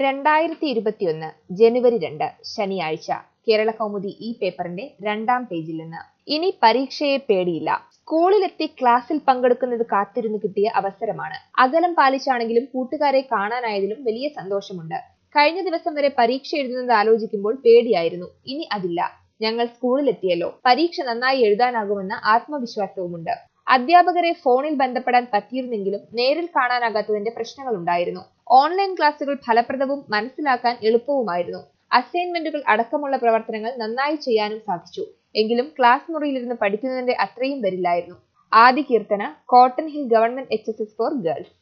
രണ്ടായിരത്തി ഇരുപത്തിയൊന്ന് ജനുവരി രണ്ട് ശനിയാഴ്ച കേരള കൗമുദി ഈ പേപ്പറിന്റെ രണ്ടാം പേജിൽ നിന്ന് ഇനി പരീക്ഷയെ പേടിയില്ല സ്കൂളിലെത്തി ക്ലാസ്സിൽ പങ്കെടുക്കുന്നത് കാത്തിരുന്ന് കിട്ടിയ അവസരമാണ് അകലം പാലിച്ചാണെങ്കിലും കൂട്ടുകാരെ കാണാനായതിലും വലിയ സന്തോഷമുണ്ട് കഴിഞ്ഞ ദിവസം വരെ പരീക്ഷ എഴുതുന്നത് ആലോചിക്കുമ്പോൾ പേടിയായിരുന്നു ഇനി അതില്ല ഞങ്ങൾ സ്കൂളിലെത്തിയല്ലോ പരീക്ഷ നന്നായി എഴുതാനാകുമെന്ന ആത്മവിശ്വാസവുമുണ്ട് അധ്യാപകരെ ഫോണിൽ ബന്ധപ്പെടാൻ പറ്റിയിരുന്നെങ്കിലും നേരിൽ കാണാനാകാത്തതിന്റെ പ്രശ്നങ്ങളുണ്ടായിരുന്നു ഓൺലൈൻ ക്ലാസുകൾ ഫലപ്രദവും മനസ്സിലാക്കാൻ എളുപ്പവുമായിരുന്നു അസൈൻമെന്റുകൾ അടക്കമുള്ള പ്രവർത്തനങ്ങൾ നന്നായി ചെയ്യാനും സാധിച്ചു എങ്കിലും ക്ലാസ് മുറിയിലിരുന്ന് പഠിക്കുന്നതിന്റെ അത്രയും വരില്ലായിരുന്നു ആദ്യ Keerthana Cotton Hill government H S S for girls